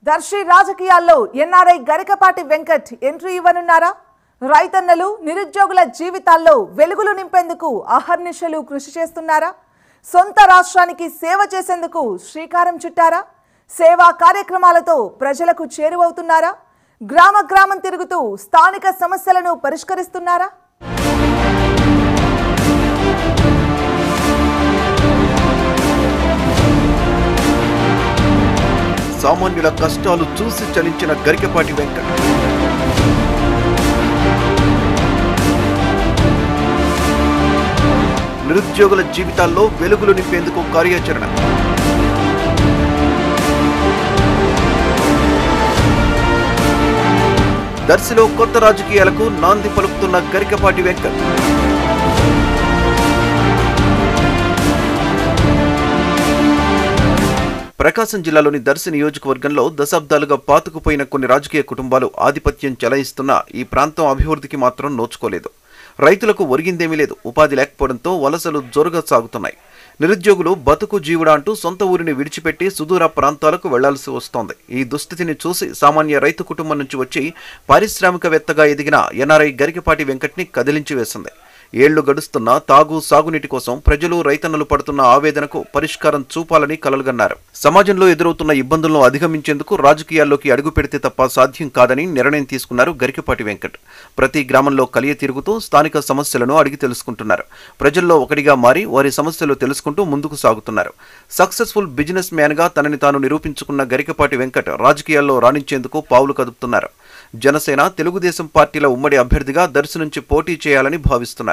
దర్శి రాజకీయాల్లో NRI Garikapati Venkat entry ఇవ్వనున్నారా రైతన్నలు నిరుద్యోగుల జీవితాల్లో వెలుగులు నింపేందుకు అహర్నిశలు కృషి చేస్తున్నారా సొంత రాష్ట్రానికి సేవ చేసేందుకు శ్రీకారం చుట్టారా సేవా కార్యక్రమాలతో ప్రజలకు చేరువవుతున్నారా గ్రామ గ్రామం తిరుగుతూ స్థానిక సమస్యలను పరిష్కరిస్తున్నారా సామాన్యుల కష్టాలు చూసి చలించిన గరికపాటి వెంకట్ నిరుద్యోగుల జీవితాల్లో వెలుగులు నింపేందుకు కార్యాచరణ దర్శిలో కొత్త రాజకీయాలకు నాంది పలుకుతున్న గరికపాటి వెంకట్ ప్రకాశం జిల్లాలోని దర్శి నియోజకవర్గంలో దశాబ్దాలుగా పాతుకుపోయిన కొన్ని రాజకీయ కుటుంబాలు ఆధిపత్యం చెలాయిస్తున్న ఈ ప్రాంతం అభివృద్ధికి మాత్రం నోచుకోలేదు రైతులకు ఒరిగిందేమీ లేదు ఉపాధి లేకపోవడంతో వలసలు జోరుగా సాగుతున్నాయి నిరుద్యోగులు బతుకు జీవుడా అంటూ సొంత ఊరిని విడిచిపెట్టి సుదూర ప్రాంతాలకు వెళ్లాల్సి వస్తోంది ఈ దుస్థితిని చూసి సామాన్య రైతు కుటుంబం నుంచి వచ్చి పారిశ్రామికవేత్తగా ఎదిగిన ఎన్ఆర్ఐ గరికపాటి వెంకట్ని కదిలించి వేసింది ఏళ్లు గడుస్తున్నా తాగు సాగునీటి కోసం ప్రజలు రైతన్నలు పడుతున్న ఆవేదనకు పరిష్కారం చూపాలని కలలుగన్నారు సమాజంలో ఎదురవుతున్న ఇబ్బందులను అధిగమించేందుకు రాజకీయాల్లోకి అడుగు పెడితే తప్ప సాధ్యం కాదని నిర్ణయం తీసుకున్నారు గరికపాటి వెంకట్ ప్రతి గ్రామంలో కలియ తిరుగుతూ స్థానిక సమస్యలను అడిగి తెలుసుకుంటున్నారు ప్రజల్లో ఒకటిగా మారి వారి సమస్యలు తెలుసుకుంటూ ముందుకు సాగుతున్నారు సక్సెస్ఫుల్ బిజినెస్ మ్యాన్ గా తనని తాను నిరూపించుకున్న గరికపాటి వెంకట్ రాజకీయాల్లో రాణించేందుకు పావులు కదుపుతున్నారు జనసేన తెలుగుదేశం పార్టీల ఉమ్మడి అభ్యర్థిగా దర్శి నుంచి పోటీ చేయాలని భావిస్తున్నారు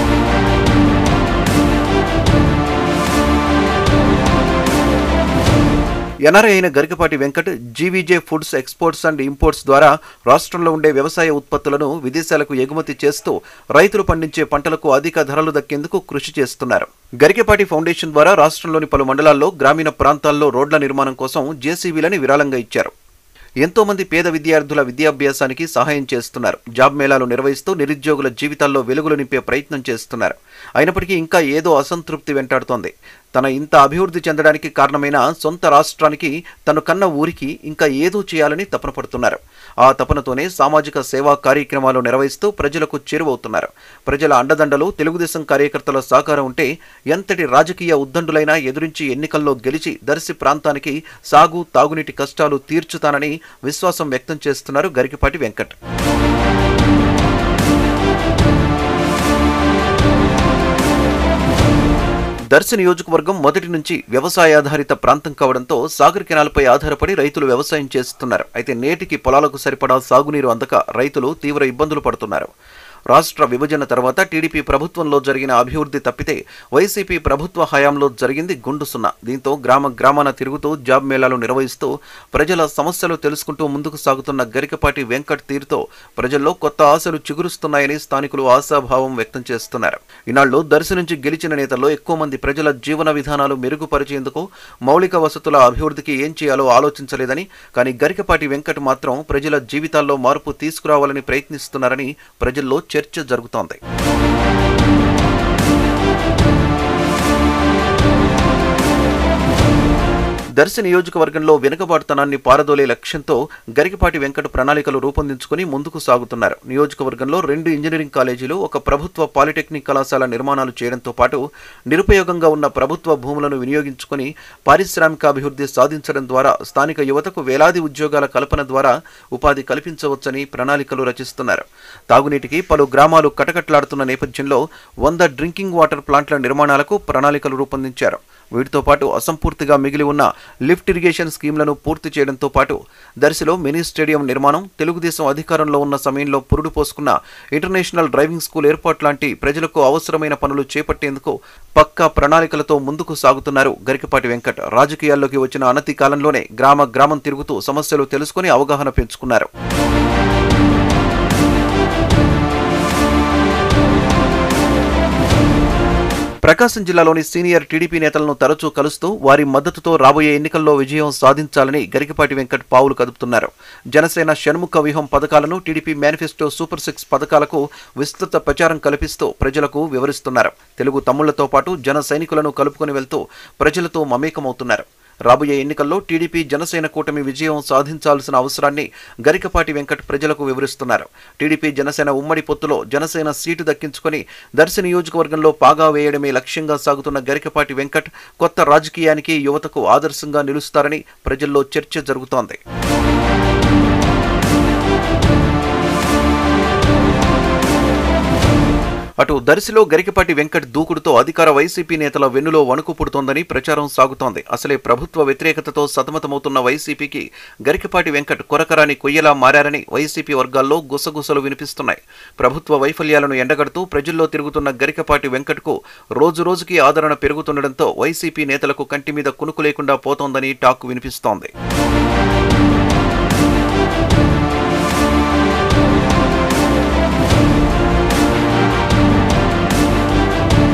ఎన్ఆర్ఐ అయిన Garikapati Venkat GVJ foods exports and imports ద్వారా రాష్ట్రంలో ఉండే వ్యవసాయ ఉత్పత్తులను విదేశాలకు ఎగుమతి చేస్తూ రైతులు పండించే పంటలకు అధిక ధరలు దక్కేందుకు కృషి చేస్తున్నారు గరికపాటి ఫౌండేషన్ ద్వారా రాష్ట్రంలోని పలు మండలాల్లో గ్రామీణ ప్రాంతాల్లో రోడ్ల నిర్మాణం కోసం జేసీబీలని విరాళంగా ఇచ్చారు ఎంతో మంది పేద విద్యార్థుల విద్యాభ్యాసానికి సహాయం చేస్తున్నారు జాబ్ మేళాలు నిర్వహిస్తూ నిరుద్యోగుల జీవితాల్లో వెలుగులు నింపే ప్రయత్నం చేస్తున్నారు అయినప్పటికీ ఇంకా ఏదో అసంతృప్తి వెంటాడుతోంది తన ఇంత అభివృద్ధి చెందడానికి కారణమైన సొంత రాష్ట్రానికి తను కన్న ఊరికి ఇంకా ఏదో చేయాలని తపన పడుతున్నారు ఆ తపనతోనే సామాజిక సేవా కార్యక్రమాలు నిర్వహిస్తూ ప్రజలకు చేరువవుతున్నారు ప్రజల అండదండలు తెలుగుదేశం కార్యకర్తల సహకారం ఉంటే ఎంతటి రాజకీయ ఉద్దండులైనా ఎదురించి ఎన్నికల్లో గెలిచి దర్శి ప్రాంతానికి సాగు తాగునీటి కష్టాలు తీర్చుతానని విశ్వాసం వ్యక్తం చేస్తున్నారు గరికపాటి వెంకట్ దర్శి నియోజకవర్గం మొదటి నుంచి వ్యవసాయాధారిత ప్రాంతం కావడంతో సాగర్ కెనాల్పై ఆధారపడి రైతులు వ్యవసాయం చేస్తున్నారు అయితే నేటికి పొలాలకు సరిపడా సాగునీరు అందక రైతులు తీవ్ర ఇబ్బందులు పడుతున్నారు రాష్ట్ర విభజన తర్వాత టీడీపీ ప్రభుత్వంలో జరిగిన అభివృద్ధి తప్పితే వైసీపీ ప్రభుత్వ హయాంలో జరిగింది గుండు సున్నా దీంతో గ్రామ గ్రామాన తిరుగుతూ జాబ్ మేళాలు నిర్వహిస్తూ ప్రజల సమస్యలు తెలుసుకుంటూ ముందుకు సాగుతున్న గరికపాటి వెంకట్ తీరుతో ప్రజల్లో కొత్త ఆశలు చిగురుస్తున్నాయని స్థానికులు ఆశాభావం వ్యక్తం చేస్తున్నారు ఈనాళ్ళు దర్శి నుంచి గెలిచిన నేతల్లో ఎక్కువ మంది ప్రజల జీవన విధానాలు మెరుగుపరిచేందుకు మౌలిక వసతుల అభివృద్ధికి ఏం చేయాలో ఆలోచించలేదని కానీ గరికపాటి వెంకట్ మాత్రం ప్రజల జీవితాల్లో మార్పు తీసుకురావాలని ప్రయత్నిస్తున్నారని ప్రజల్లో చర్చ జరుగుతోంది దర్శి నియోజకవర్గంలో వెనుకబాటుతనాన్ని పారదోలే లక్ష్యంతో గరికపాటి వెంకట ప్రణాళికలు రూపొందించుకుని ముందుకు సాగుతున్నారు నియోజకవర్గంలో రెండు ఇంజనీరింగ్ కాలేజీలు ఒక ప్రభుత్వ పాలిటెక్నిక్ కళాశాల నిర్మాణాలు చేయడంతో పాటు నిరుపయోగంగా ఉన్న ప్రభుత్వ భూములను వినియోగించుకుని పారిశ్రామికాభివృద్ధి సాధించడం ద్వారా స్థానిక యువతకు వేలాది ఉద్యోగాల కల్పన ద్వారా ఉపాధి కల్పించవచ్చని ప్రణాళికలు రచిస్తున్నారు తాగునీటికి పలు గ్రామాలు కటకట్లాడుతున్న నేపథ్యంలో వంద డ్రింకింగ్ వాటర్ ప్లాంట్ల నిర్మాణాలకు ప్రణాళికలు రూపొందించారు వీటితో పాటు అసంపూర్తిగా మిగిలి ఉన్న లిఫ్ట్ ఇరిగేషన్ స్కీమ్లను పూర్తి చేయడంతో పాటు దర్శిలో మినీ స్టేడియం నిర్మాణం తెలుగుదేశం అధికారంలో ఉన్న సమయంలో పురుడు పోసుకున్న ఇంటర్నేషనల్ డ్రైవింగ్ స్కూల్ ఏర్పాటు లాంటి ప్రజలకు అవసరమైన పనులు చేపట్టేందుకు పక్కా ప్రణాళికలతో ముందుకు సాగుతున్నారు గరికపాటి వెంకట్ రాజకీయాల్లోకి వచ్చిన అనతి కాలంలోనే గ్రామ గ్రామం తిరుగుతూ సమస్యలు తెలుసుకుని అవగాహన పెంచుకున్నారు ప్రకాశం జిల్లాలోని సీనియర్ టీడీపీ నేతలను తరచూ కలుస్తూ వారి మద్దతుతో రాబోయే ఎన్నికల్లో విజయం సాధించాలని గరికపాటి వెంకట్ పావులు కదుపుతున్నారు జనసేన షణ్ముఖ వ్యూహం పథకాలను టీడీపీ మేనిఫెస్టో సూపర్ సిక్స్ పథకాలకు విస్తృత ప్రచారం కల్పిస్తూ ప్రజలకు వివరిస్తున్నారు తెలుగు తమ్ముళ్లతో పాటు జన సైనికులను కలుపుకొని వెళ్తూ ప్రజలతో మమేకమవుతున్నారు రాబోయే ఎన్నికల్లో టీడీపీ జనసేన కూటమి విజయం సాధించాల్సిన అవసరాన్ని గరికపాటి వెంకట్ ప్రజలకు వివరిస్తున్నారు టీడీపీ జనసేన ఉమ్మడి పొత్తులో జనసేన సీటు దక్కించుకొని దర్శి నియోజకవర్గంలో పాగా వేయడమే లక్ష్యంగా సాగుతున్న గరికపాటి వెంకట్ కొత్త రాజకీయానికి యువతకు ఆదర్శంగా నిలుస్తారని ప్రజల్లో చర్చ జరుగుతోంది అటు దర్శిలో గరికపాటి వెంకట్ దూకుడుతో అధికార వైసీపీ నేతల వెన్నులో వణుకు పుడుతోందని ప్రచారం సాగుతోంది అసలే ప్రభుత్వ వ్యతిరేకతతో సతమతమవుతున్న వైసీపీకి గరికపాటి వెంకట్ కొరకరాని కొయ్యలా మారారని వైసీపీ వర్గాల్లో గుసగుసలు వినిపిస్తున్నాయి ప్రభుత్వ వైఫల్యాలను ఎండగడుతూ ప్రజల్లో తిరుగుతున్న గరికపాటి వెంకట్కు రోజురోజుకి ఆదరణ పెరుగుతుండటంతో వైసీపీ నేతలకు కంటి మీద కునుకు లేకుండా పోతోందని టాక్ వినిపిస్తోంది